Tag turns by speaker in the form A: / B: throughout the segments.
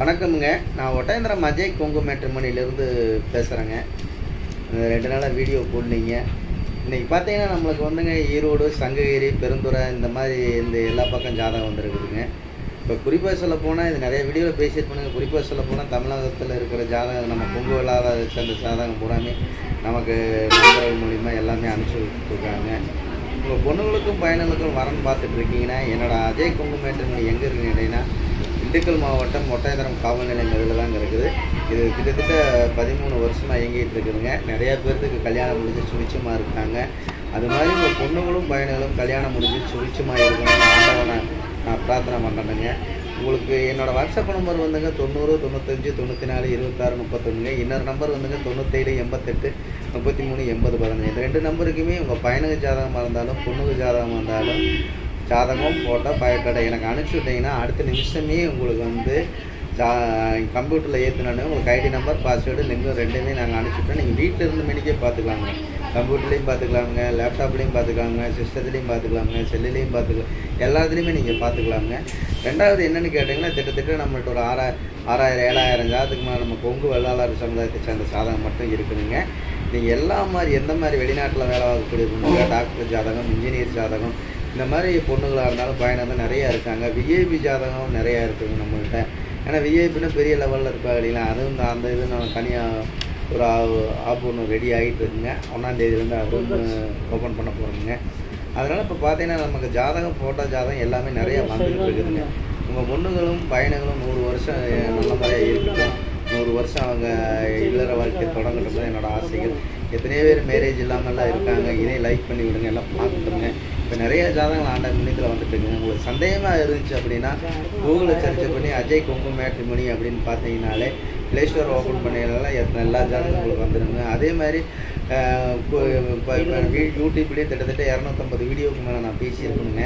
A: வணக்கமுங்க நான் ஒட்டேந்திரம் அஜய் கொங்கு மேட்ரிமணிலேருந்து பேசுகிறேங்க ரெண்டு நாளாக வீடியோ போடலீங்க இன்றைக்கி பார்த்தீங்கன்னா நம்மளுக்கு வந்துங்க ஈரோடு சங்ககிரி பெருந்துறை இந்த மாதிரி இந்த எல்லா பக்கம் ஜாதகம் வந்துருக்குதுங்க இப்போ குறிப்பாக சொல்ல போனால் இது நிறைய வீடியோவில் பேசியிருப்பானுங்க குறிப்பாக சொல்ல போனால் தமிழகத்தில் இருக்கிற ஜாதகம் நம்ம கொங்கு வெள்ளாத சேர்ந்த ஜாதகம் பூராமே நமக்கு நண்பர்கள் மூலிமா எல்லாமே அனுப்பிச்சி விட்டுருக்காங்க உங்கள் பொண்ணுங்களுக்கும் பையனுங்களுக்கும் வரன்னு பார்த்துட்டு இருக்கீங்கன்னா என்னோட அஜய் கொங்கு மேட்ரிமணி எங்கே இருக்குன்னு கேட்டிங்கன்னா திண்டுக்கல் மாவட்டம் ஒட்டாயந்தரம் காவல் நிலையம் இதில் தாங்க இருக்குது இது கிட்டத்தட்ட பதிமூணு வருஷமாக இயங்கிட்டு இருக்குதுங்க நிறையா பேர்த்துக்கு கல்யாணம் முடிஞ்சு சுவிச்சமாக இருக்காங்க அது மாதிரி உங்கள் பொண்ணுங்களும் பையன்களும் கல்யாணம் முடிஞ்சு சுவிச்சமாக இருக்கணும்னு ஆண்டவனை நான் பிரார்த்தனை பண்ணுறேங்க உங்களுக்கு என்னோடய வாட்ஸ்அப் நம்பர் வந்துங்க தொண்ணூறு தொண்ணூத்தஞ்சு தொண்ணூற்றி நாலு இருபத்தாறு முப்பத்தொன்னுங்க இன்னொரு நம்பர் வந்துங்க தொண்ணூத்தேழு எண்பத்தெட்டு முப்பத்தி மூணு எண்பது பதினஞ்சு இந்த ரெண்டு நம்பருக்குமே உங்கள் பையனுக்கு ஜாதகமாக இருந்தாலும் பொண்ணுக்கு ஜாதகமாக இருந்தாலும் ஜாதகம் போட்டால் பயக்கடை எனக்கு அனுப்பிச்சி விட்டீங்கன்னா அடுத்த நிமிஷமே உங்களுக்கு வந்து ஜா கம்ப்யூட்டரில் ஏற்றினோடனே உங்களுக்கு ஐடி நம்பர் பாஸ்வேர்டு லிங்கும் ரெண்டுமே நாங்கள் அனுப்பிச்சுட்டோம் நீங்கள் வீட்டில் இருந்து மெனிக்கே பார்த்துக்கலாங்க கம்ப்யூட்டர்லேயும் பார்த்துக்கலாங்க லேப்டாப்லேயும் பார்த்துக்கலாங்க சிஸ்டத்துலேயும் பார்த்துக்கலாங்க செல்லுலேயும் பார்த்துக்கலாம் எல்லாத்துலேயுமே நீங்கள் பார்த்துக்கலாங்க ரெண்டாவது என்னென்னு கேட்டிங்கன்னா திட்டத்தட்ட நம்மள்ட்ட ஒரு ஆறா ஆறாயிரம் ஏழாயிரம் ஜாதத்துக்கு மேலே நம்ம கொங்கு வெள்ளாளர் சமுதாயத்தை சேர்ந்த சாதகம் மட்டும் இருக்குதுங்க நீங்கள் எல்லா மாதிரி எந்த மாதிரி வெளிநாட்டில் வேலை பார்க்கக்கூடிய பொண்ணுங்க டாக்டர் ஜாதகம் இன்ஜினியர் ஜாதகம் இந்த மாதிரி பொண்ணுங்களாக இருந்தாலும் பயணம் நிறையா இருக்காங்க விஐபி ஜாதகம் நிறையா இருக்குதுங்க நம்மள்கிட்ட ஏன்னா விஐபின்னா பெரிய லெவலில் இருப்பாங்க இல்லைங்களா அதுவும் இந்த அந்த இது நான் தனியாக ஒரு ஆப் ஒன்று ரெடி ஆகிட்டு இருக்குங்க ஒன்றாந்தேதியிலேருந்து அது ஓப்பன் பண்ண போகிறோமுங்க அதனால் இப்போ பார்த்தீங்கன்னா நமக்கு ஜாதகம் ஃபோட்டோ ஜாதகம் எல்லாமே நிறைய வந்துகிட்டு இருக்குதுங்க உங்கள் பொண்ணுங்களும் பையனுங்களும் நூறு வருஷம் நல்ல முறையாக இருக்கட்டும் நூறு வருஷம் அவங்க இல்லற வாழ்க்கை தொடங்கட்டும் தான் என்னோடய ஆசைகள் எத்தனையோ பேர் மேரேஜ் இல்லாமல்லாம் இருக்காங்க இதையும் லைக் பண்ணி விடுங்க எல்லாம் பார்த்துட்டுங்க இப்போ நிறைய ஜாதகங்கள் ஆண்ட மினித்தில் வந்துட்டுருக்குங்க உங்களுக்கு சந்தேகமாக இருந்துச்சு அப்படின்னா கூகுளில் சர்ச் பண்ணி அஜய் கொங்கு மேட்ரிமணி அப்படின்னு பார்த்தீங்கனாலே ப்ளே ஸ்டோர் ஓப்பன் பண்ணினால எல்லா ஜாதகம் உங்களுக்கு வந்துடுங்க அதே மாதிரி இப்போ இப்போ யூடியூப்லேயும் கிட்டத்தட்ட இரநூத்தம்பது வீடியோவுக்கு மேலே நான் பேசியிருக்கணுங்க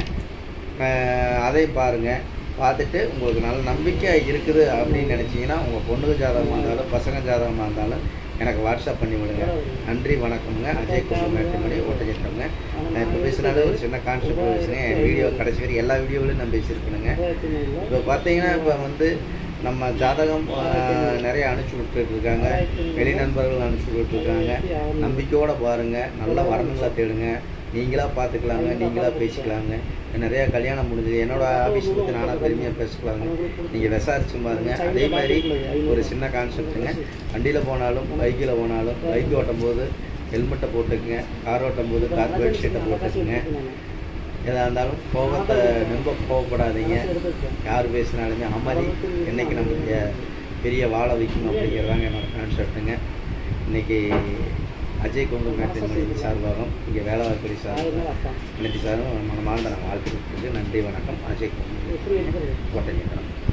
A: அதையும் பாருங்கள் பார்த்துட்டு உங்களுக்கு நல்ல நம்பிக்கையாக இருக்குது அப்படின்னு நினச்சிங்கன்னா உங்கள் பொண்ணுக்கு ஜாதகமாக இருந்தாலும் பசங்க ஜாதகமாக இருந்தாலும் எனக்கு வாட்ஸ்அப் பண்ணி விடுங்க நன்றி வணக்கம்ங்க அஜய் குமார் மேட்டுமணி ஓட்டச்சிட்டோங்க நான் இப்போ பேசினாலும் ஒரு சின்ன கான்செப்ட் பேசுகிறேன் என் வீடியோ கடைசி வரைக்கும் எல்லா வீடியோவிலையும் நான் பேசியிருக்கணுங்க இப்போ பார்த்தீங்கன்னா இப்போ வந்து நம்ம ஜாதகம் நிறைய அனுப்பிச்சி விட்டுருக்காங்க வெளி நண்பர்கள் அனுப்பிச்சி விட்டுருக்காங்க நம்பிக்கையோடு பாருங்கள் நல்ல வரணுங்களா தேடுங்க நீங்களாக பார்த்துக்கலாங்க நீங்களாக பேசிக்கலாங்க நிறையா கல்யாணம் முடிஞ்சது என்னோடய ஆஃபீஸ் பற்றி நானாக பெருமையாக பேசிக்கலாங்க நீங்கள் விசாரிச்சு பாருங்க அதே மாதிரி ஒரு சின்ன கான்செப்ட்டுங்க வண்டியில் போனாலும் பைக்கில் போனாலும் பைக் ஓட்டும் போது ஹெல்மெட்டை போட்டுக்குங்க கார் ஓட்டும் போது கார்பரேட் ஷீட்டை போட்டுக்குங்க எதாக இருந்தாலும் கோபத்தை ரொம்ப கோவப்படாதீங்க யார் பேசினாலுமே அமைதி என்றைக்கு நம்மளுடைய பெரிய வாழ வைக்கணும் அப்படிங்கிறதாங்க என்னோடய கான்செப்ட்டுங்க இன்றைக்கி அஜய் கொங்கு மேட்டின் சார்பாகவும் இங்கே வேலை வாய்ப்படி சார்பாகவும் அனைத்து சாரும் மனமார்ந்த நான் வாழ்த்துக்கிட்டு நன்றி வணக்கம் அஜய் கொங்கு கோட்டை